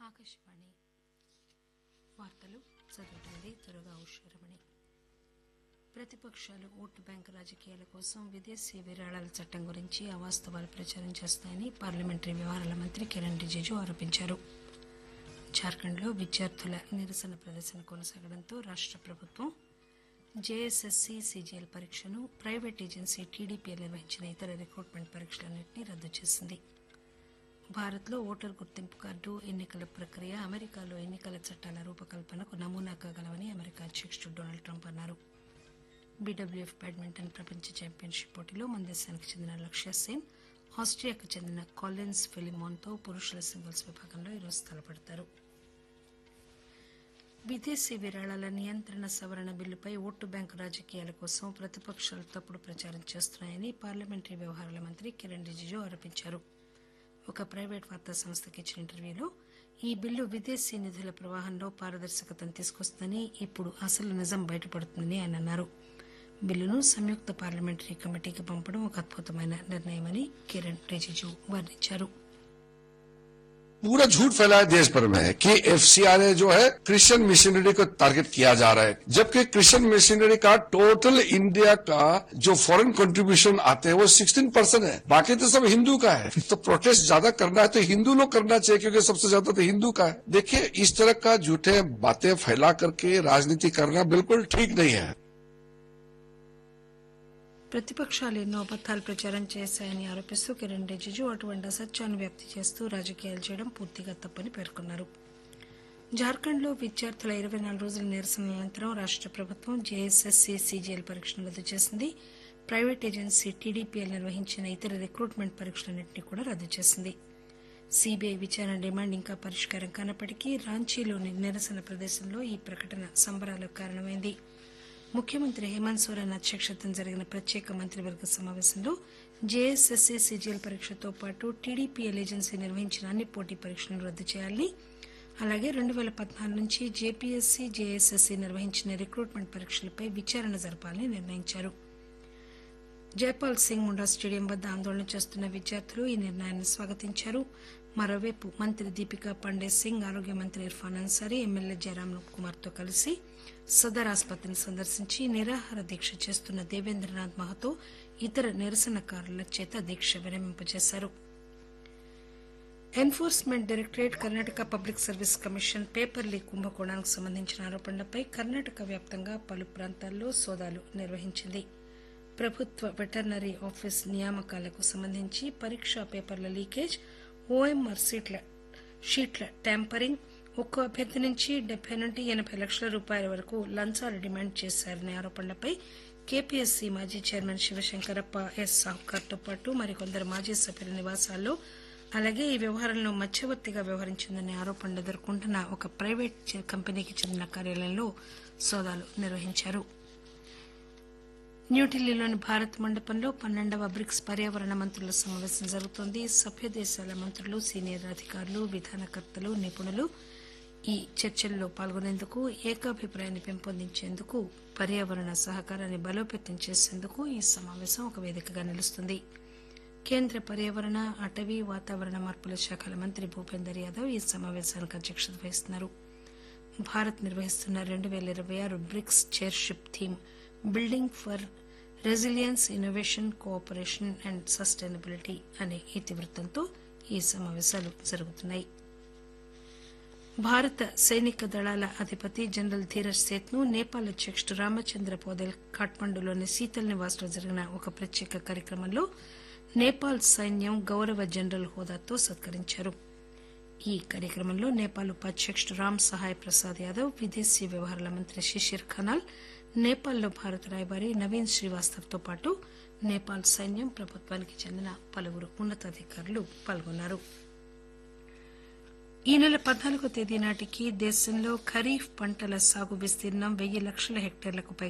ఆకాశవాణి వార్తలు చదువుతుంది త్వరగా ఉషారమణి ప్రతిపక్షాలు ఓటు బ్యాంకు రాజకీయాల కోసం విదేశీ విరాళాల చట్టం గురించి అవాస్తవాలు ప్రచారం చేస్తాయని పార్లమెంటరీ వ్యవహారాల మంత్రి కిరణ్ రిజిజు ఆరోపించారు జార్ఖండ్లో విద్యార్థుల నిరసన ప్రదర్శన కొనసాగడంతో రాష్ట ప్రభుత్వం జేఎస్ఎస్సీ సీజీఎల్ పరీక్షను ప్రైవేట్ ఏజెన్సీ టీడీపీఎల్ నిర్వహించిన ఇతర రిక్రూట్మెంట్ పరీక్షలన్నింటినీ రద్దు చేసింది భారత్లో ఓటర్ గుర్తింపు కార్డు ఎన్నికల ప్రక్రియ అమెరికాలో ఎన్నికల చట్టాల రూపకల్పనకు నమూనా కాగలవని అమెరికా అధ్యక్షుడు డొనాల్డ్ ట్రంప్ అన్నారు బీడబ్ల్యూఎఫ్ బ్యాడ్మింటన్ ప్రపంచ ఛాంపియన్షిప్ పోటీలో మన దేశానికి చెందిన లక్ష్య సేన్ ఆస్ట్రియాకు చెందిన కాలిన్స్ ఫిలిమోన్తో పురుషుల సింగిల్స్ విభాగంలో ఈరోజు తలపడతారు విదేశీ విరాళాల నియంత్రణ సవరణ బిల్లుపై ఓటు బ్యాంకు రాజకీయాల కోసం ప్రతిపక్షాలు తప్పుడు ప్రచారం చేస్తున్నాయని పార్లమెంటరీ వ్యవహారాల మంత్రి కిరణ్ రిజిజు ఆరోపించారు ఒక ప్రైవేట్ వార్తా సంస్థకి ఇచ్చిన ఇంటర్వ్యూలో ఈ బిల్లు విదేశీ నిధుల ప్రవాహంలో పారదర్శకతను తీసుకొస్తుందని ఇప్పుడు అసలు నిజం బయటపడుతుందని ఆయన అన్నారు బిల్లును సంయుక్త పార్లమెంటరీ కమిటీకి పంపడం ఒక అద్భుతమైన నిర్ణయమని కిరణ్ రిజిజు వర్ణించారు पूरा झूठ फैलाया देश भर में कि एफसीआरए जो है क्रिश्चियन मिशनरी को टारगेट किया जा रहा है जबकि क्रिश्चियन मिशनरी का टोटल इंडिया का जो फॉरेन कंट्रीब्यूशन आते हैं वो 16 परसेंट है बाकी तो सब हिंदू का है तो प्रोटेस्ट ज्यादा करना है तो हिंदू लोग करना चाहिए क्योंकि सबसे ज्यादा तो हिंदू का है देखिए इस तरह का झूठे बातें फैला करके राजनीति करना बिल्कुल ठीक नहीं है ప్రతిపక్షాలు ఎన్నో అబద్దాలు ప్రచారం చేశాయని ఆరోపిస్తూ కిరణ్ రిజిజు అటువంటి అసత్యాన్ని వ్యాప్తి చేస్తూ రాజకీయాలు చేయడం పూర్తిగా తప్పని పేర్కొన్నారు జార్ఖండ్లో విద్యార్థుల ఇరవై నాలుగు రోజుల నిరసన అనంతరం రాష్ట ప్రభుత్వం జేఎస్ఎస్సీ సీజీఎల్ పరీక్షను రద్దు చేసింది ప్రైవేట్ ఏజెన్సీ టీడీపీఎల్ నిర్వహించిన ఇతర రిక్రూట్మెంట్ పరీక్షలన్నింటినీ కూడా రద్దు చేసింది సీబీఐ విచారణ డిమాండ్ ఇంకా పరిష్కారం కానప్పటికీ రాంచీలోని నిరసన ప్రదేశంలో ఈ ప్రకటన సంబరాలకు కారణమైంది ముఖ్యమంత్రి హేమంత్ సోరెన్ అధ్యక్షతన జరిగిన ప్రత్యేక మంత్రివర్గ సమావేశంలో జేఎస్ఎస్సీ సీజీఎల్ పరీక్షతో పాటు టీడీపీఎల్ ఏజెన్సీ నిర్వహించిన అన్ని పోటీ పరీక్షలను రద్దు చేయాలని అలాగే రెండు వేల పద్నాలుగు నుంచి జేపీఎస్సీ జేఎస్ఎస్సీ నిర్వహించిన రిక్రూట్మెంట్ పరీక్షలపై విచారణ జరపాలని నిర్ణయించారు జైపాల్ సింగ్ ముండా స్టేడియం వద్ద ఆందోళన చేస్తున్న విద్యార్థులు ఈ నిర్ణయాన్ని స్వాగతించారు మరోవైపు మంత్రి దీపికా పండే సింగ్ ఆరోగ్య మంత్రి ఇర్ఫాన్ అన్సారీ ఎమ్మెల్యే జయరాం కుమార్తో కలిసి సదర్ ఆసుపత్రిని సందర్శించి నిరాహార దీక్ష చేస్తున్న దేవేంద్రనాథ్ మహతో ఇతర నిరసనకారుల చేత దీక్ష విరమింపజేశారు enforcement directorate Karnataka public service commission paper leak కుంభకోణానికి సంబంధించిన ఆరోపణలపై కర్ణాటక వ్యాప్తంగా పలు ప్రాంతాల్లో సోదాలు నిర్వహించింది ప్రభుత్వ వెటర్నరీ ఆఫీస్ నియామకాలకు సంబంధించి పరీక్షా పేపర్ల లీకేజ్ ఓఎంఆర్ సీట్ల షీట్ల ట్యాంపరింగ్ ఒక్కో అభ్యర్థి నుంచి డెబ్బై నుండి ఎనభై లక్షల రూపాయల వరకు లంచాలు డిమాండ్ చేశారనే ఆరోపణలపై కేపీఎస్సీ మాజీ చైర్మన్ శివశంకరప్ప ఎస్ సాహుకార్తో పాటు మరికొందరు మాజీ సభ్యుల నివాసాల్లో అలాగే ఈ వ్యవహారంలో మధ్యవర్తిగా వ్యవహరించిందనే ఆరోపణలు ఎదుర్కొంటున్న ఒక ప్రైవేట్ చే- కంపెనీకి చెందిన కార్యాలయంలో సోదాలు నిర్వహించారు న్యూఢిల్లీలోని భారత్ మండపంలో పన్నెండవ బ్రిక్స్ పర్యావరణ మంత్రుల సమావేశం జరుగుతోంది సభ్య దేశాల మంత్రులు సీనియర్ అధికారులు విధానకర్తలు నిపుణులు ఈ చర్చల్లో పాల్గొనేందుకు ఏకాభిప్రాయాన్ని పెంపొందించేందుకు పర్యావరణ సహకారాన్ని బలోపేతం చేసేందుకు ఈ సమావేశం ఒక వేదికగా నిలుస్తుంది కేంద్ర పర్యావరణ అటవీ వాతావరణ మార్పుల శాఖల మంత్రి భూపేందర్ యాదవ్ ఈ సమావేశానికి అధ్యక్షత వహిస్తున్నారు భారత్ నిర్వహిస్తున్న రెండు వేల ఇరవై ఆరు BRICS chairship theme building for resilience innovation cooperation and sustainability అనే ఇతివృత్తంతో ఈ సమావేశాలు జరుగుతున్నాయి భారత సైనిక దళాల అధిపతి జనరల్ ధీరజ్ సేత్ ను నేపాల్ అధ్యక్షుడు రామచంద్ర పౌదెల్ కాఠ్మండూలోని శీతల్ నివాస్ లో జరిగిన ఒక ప్రత్యేక కార్యక్రమంలో నేపాల్ సైన్యం గౌరవ జనరల్ హోదాతో సత్కరించారు ఈ కార్యక్రమంలో నేపాల్ ఉపాధ్యక్షుడు రామ్ సహాయ్ ప్రసాద్ యాదవ్ విదేశీ వ్యవహారాల మంత్రి శిశిర్ ఖనాల్ నేపాల్లో భారత రాయబారి నవీన్ శ్రీవాస్తవ్ తో పాటు నేపాల్ సైన్యం ప్రభుత్వానికి చెందిన పలువురు ఉన్నతాధికారులు పాల్గొన్నారు ఈ నెల పద్నాలుగో తేదీ నాటికి దేశంలో ఖరీఫ్ పంటల సాగు విస్తీర్ణం వెయ్యి లక్షల హెక్టార్లకు పైగా